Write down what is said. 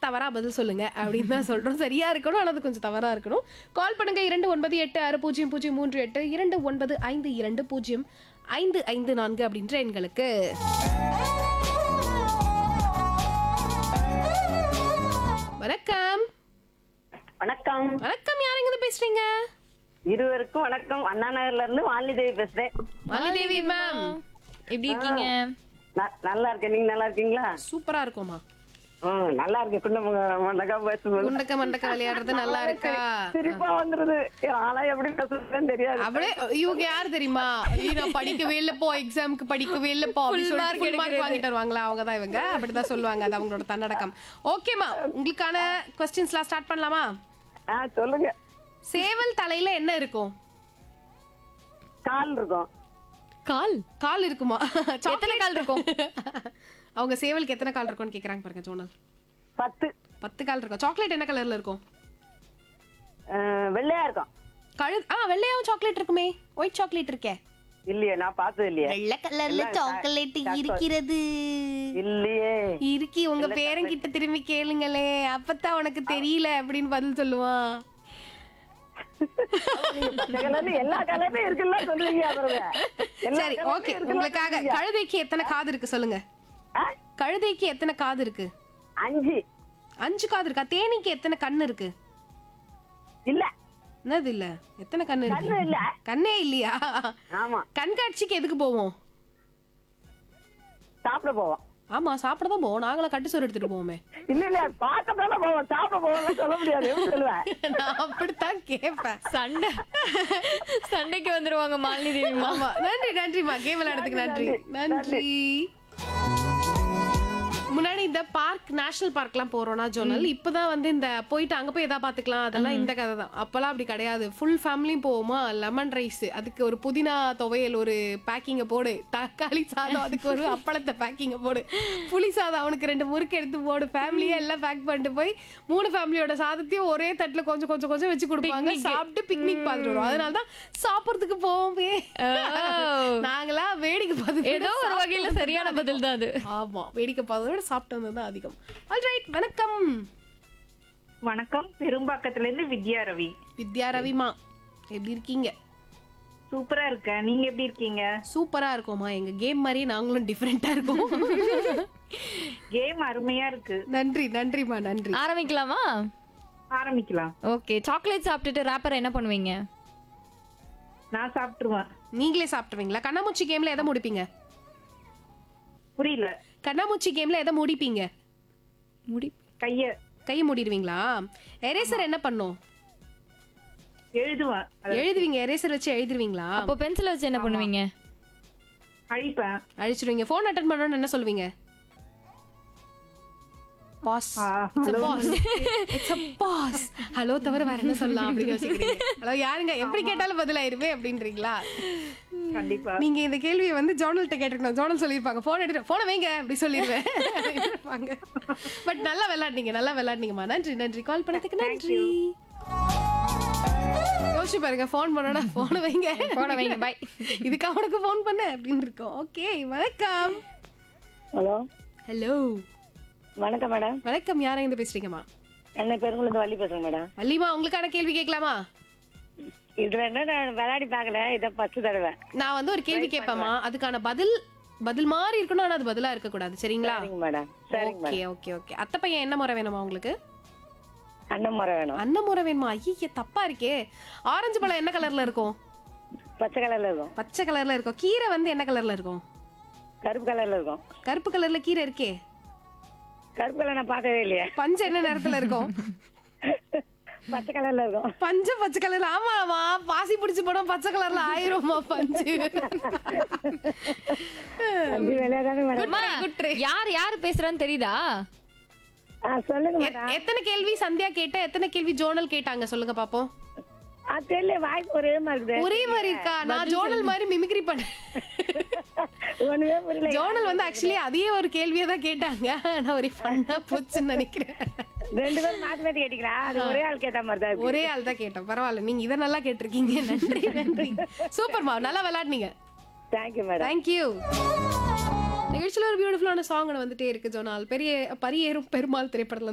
தவறா பதில் சொல்லுங்க அப்படின்னு தான் சொல்றோம் சரியா இருக்கணும் ஆனால் அது கொஞ்சம் தவறா இருக்கணும் கால் பண்ணுங்க இரண்டு ஒன்பது எட்டு ஆறு பூஜ்ஜியம் பூஜ்ஜியம் மூன்று எட்டு இரண்டு ஒன்பது ஐந்து இரண்டு பூஜ்ஜியம் ஐந்து ஐந்து நான்கு அப்படின்ற எண்களுக்கு வணக்கம் வணக்கம் வணக்கம் யாருங்க பேசுறீங்க இருவருக்கும் வணக்கம் அண்ணா நகர்ல இருந்து வாலிதேவி பேசுறேன் மாலிதேவி மேம் எப்படி இருக்கீங்க ந- நல்லா இருக்கேன் நீங்க நல்லா இருக்கீங்களா சூப்பரா இருக்குமா ம், நல்லா இருக்கேன் குண்ட மண்டக்கா பேசும்போது குண்டக்க மண்டக்க விளையாடுறது நல்லா இருக்கா சிரிப்பா வந்துருது ஆனா எப்படி பேசுறதுன்னு தெரியாது அப்படியே இவங்க யார் தெரியுமா ஐயோ, நான் படிக்கவே இல்ல போ எக்ஸாமுக்கு படிக்கவே இல்ல போ அப்படி சொல்லிட்டு full mark வாங்கிட்டு வருவாங்களா அவங்க தான் இவங்க அப்படிதான் சொல்லுவாங்க அது அவங்களோட தன்னடக்கம் ஓகேமா உங்களுக்கான கொஸ்டின்ஸ்லாம் ஸ்டார்ட் பண்ணலாமா ஆ சொல்லுங்க சேவல் தலையில என்ன இருக்கும் கால் இருக்கும் கால் கால் இருக்குமா எத்தனை கால் இருக்கும் அவங்க சேவலுக்கு எத்தனை கால் இருக்கும்னு கேக்குறாங்க பாருங்க ஜோனல் பத்து பத்து கால் இருக்கும் சாக்லேட் என்ன கலர்ல இருக்கும் ஆ, வெள்ளையா இருக்கும் கழு ஆ வெள்ளையாவும் சாக்லேட் இருக்குமே ஒயிட் சாக்லேட் இருக்கே இல்லையே நான் பார்த்தது இல்லையே வெள்ளை கலர்ல சாக்லேட் இருக்கிறது இல்லையே இருக்கி உங்க பேரங்கிட்ட திரும்பி கேளுங்களே அப்பதான் உனக்கு தெரியல அப்படின்னு பதில் சொல்லுவான் பச்சை கலர்ல எல்லா கலர்லயும் இருக்குல்ல சொல்லுவீங்க அப்புறம் எல்லா சரி colourலயும் ஓகே இருக்குல்ல உங்களுக்காக சொல்லுவீங்க. கழுதைக்கு எத்தனை காது இருக்கு சொல்லுங்க ஆ? கழுதைக்கு எத்தனை காது இருக்கு அஞ்சு அஞ்சு காது இருக்கா தேனிக்கு எத்தனை கண்ணு இருக்கு இல்ல என்னது இல்ல எத்தனை கண்ணு கண்ணு இருக்கு இல்ல கண்ணே இல்லையா ஆமா கண்காட்சிக்கு எதுக்கு போவோம் சாப்பிட போவோம் ஆமா சாப்பிட தான் போவோம் நாங்களும் கட்டு சோறு எடுத்துட்டு போவோமே இல்ல இல்ல பார்க்க தானே போவோம் சாப்பிட போவோம் சொல்ல முடியாது எப்படி சொல்லுவேன் நான் அப்படித்தான் கேட்பேன் சண்டை சண்டைக்கு வந்துருவாங்க மாலினி தேவிமா ஆமா நன்றி நன்றிமா கேம் விளையாடுறதுக்கு நன்றி நன்றி முன்னாடி இந்த பார்க் நேஷனல் பார்க்லாம் போறோம்னா ஜோனல் இப்பதான் வந்து இந்த போயிட்டு அங்க போய் எதா பாத்துக்கலாம் அதெல்லாம் இந்த கதை தான் அப்பெல்லாம் அப்படி கிடையாது ஃபுல் ஃபேமிலியும் போவோமா லெமன் ரைஸ் அதுக்கு ஒரு புதினா துவையல் ஒரு பேக்கிங்க போடு தக்காளி சாதம் அதுக்கு ஒரு அப்பளத்தை பேக்கிங்க போடு புளி சாதம் அவனுக்கு ரெண்டு முறுக்கு எடுத்து போடு ஃபேமிலியே எல்லாம் பேக் பண்ணிட்டு போய் மூணு ஃபேமிலியோட சாதத்தையும் ஒரே தட்டுல கொஞ்சம் கொஞ்சம் கொஞ்சம் வச்சு கொடுப்பாங்க சாப்பிட்டு பிக்னிக் பார்த்துட்டு வருவோம் அதனால தான் சாப்பிட்றதுக்கு போவோமே நாங்களா வேடிக்கை பார்த்து ஏதோ ஒரு வகையில சரியான பதில் தான் அது ஆமா வேடிக்கை பார்த்ததோட சாப்பிட்டு வந்தது தான் அதிகம் ஆல்ரைட் வணக்கம் வணக்கம் பெரும்பாக்கத்துல இருந்து வித்யா ரவி வித்யா ரவிமா எப்படி இருக்கீங்க சூப்பரா இருக்கேன் நீங்க எப்படி இருக்கீங்க சூப்பரா இருக்கோமா எங்க கேம் மாதிரி நாங்களும் டிஃப்ரெண்டா இருக்கோம் கேம் அருமையா இருக்கு நன்றி நன்றிமா நன்றி ஆரம்பிக்கலாமா ஆரம்பிக்கலாம் ஓகே சாக்லேட் சாப்பிட்டுட்டு ரேப்பர் என்ன பண்ணுவீங்க நான் சாப்பிட்டுருவேன் நீங்களே சாப்பிட்டுவீங்களா கண்ணாமூச்சி கேம்ல எதை முடிப்பீங்க புரியல கண்ணாமூச்சி கேம்ல எதை முடிப்பீங்க முடி கைய கையை மூடிடுவீங்களா எரேசர் என்ன பண்ணும் எழுதுவேன் அத எழுதுவீங்க எரேசர் வச்சு எழுதுவீங்களா அப்போ பென்சில் வச்சு என்ன பண்ணுவீங்க அழிப்பேன் அழிச்சிடுவீங்க ஃபோன் அட்டன் பண்ணணும்னு என்ன சொல்லுவீங்க பாஸ் ஆ, pass it's uh pass hello தவிர வேற என்ன சொல்லலாம் அப்படி யோசிக்கிறீங்க ஹலோ யாருங்க எப்படி கேட்டாலும் பதிலாயிருமே அப்படின்றீங்களா கண்டிப்பா நீங்க இந்த கேள்வியை வந்து ஜோனல்கிட்ட கேட்டிருக்கணும் ஜோனல் சொல்லியிருப்பாங்க போன் எடுத்து போனை வைங்க அப்படி சொல்லிடுவேன் பட் நல்லா விளையாடுனீங்க நல்லா விளையாடுனீங்கம்மா நன்றி நன்றி கால் பண்ணதுக்கு நன்றி யோசிச்சு பாருங்க ஃபோன் பண்ணோட போனை வைங்க போனை வைங்க, bye. இதுக்கு அவனுக்கு ஃபோன் பண்ண அப்படின்னு இருக்கோம் ஓகே வணக்கம் ஹலோ ஹலோ வணக்கம் மேடம் வணக்கம் யாரை இருந்து பேசுறீங்கம்மா என்ன பெருங்குளத்து வள்ளி பேசுறேன் மேடம் வள்ளிமா உங்களுக்கான கேள்வி கேட்கலாமா இதுல என்ன நான் விளையாடி பார்க்கல இதை பத்து தடவை நான் வந்து ஒரு கேள்வி கேட்பேம்மா அதுக்கான பதில் பதில் மாதிரி இருக்கணும் ஆனா அது பதிலா இருக்க கூடாது சரிங்களா சரிங்க மேடம் சரிங்க ஓகே ஓகே ஓகே அத்தை பையன் என்ன முறை வேணுமா உங்களுக்கு அண்ணன் முறை வேணும் அண்ணன் முறை வேணுமா ஐயே தப்பா இருக்கே ஆரஞ்சு பழம் என்ன கலர்ல இருக்கும் பச்சை கலர்ல இருக்கும் பச்சை கலர்ல இருக்கும் கீரை வந்து என்ன கலர்ல இருக்கும் கருப்பு கலர்ல இருக்கும் கருப்பு கலர்ல கீரை இருக்கே கருப்பு கலர் நான் பார்க்கவே இல்லையே பஞ்சு என்ன நேரத்துல இருக்கும் பச்சை கலர்ல இருக்கும் பஞ்சு பச்சை கலர்ல ஆமாமா பாசி பிடிச்சு போனா பச்சை கலர்ல ஆயிரும்மா பஞ்சு அஞ்சு விளையாடாத மேடம் அம்மா, யார் யார் பேசுறான்னு தெரியுதா ஆ சொல்லுங்க எத்- எத்தனை கேள்வி சந்தியா கேட்ட எத்தனை கேள்வி ஜோனல் கேட்டாங்க சொல்லுங்க பாப்போம் ஆ தெரியல வாய்ஸ் ஒரே மாதிரி இருக்குது ஒரே மாதிரி இருக்கா நான் ஜோனல் மாதிரி மிமிக்ரி பண்ணேன் ஒண்ணுமே புரியல ஜோனல் வந்து ஆக்சுவலி அதே ஒரு கேள்வியை தான் கேட்டாங்க ஆனா ஒரு ஃபன்னா போச்சுன்னு நினைக்கிறேன் ரெண்டு பேரும் மாத்தி மாத்தி கேட்டீங்களா அது ஒரே ஆள் கேட்ட மாதிரி தான் இருக்கு. ஒரே ஆள் தான் கேட்டோம் பரவாயில்ல நீங்க இதை நல்லா கேட்டிருக்கீங்க நன்றி நன்றி சூப்பர்மா நல்லா விளையாடுனீங்க தேங்க்யூ மேடம் தேங்க்யூ நிகழ்ச்சியில் ஒரு பியூட்டிஃபுல்லான சாங் வந்துட்டே இருக்கு ஜோனால் பெரிய பரியேறும் பெருமாள் திரைப்படத்துல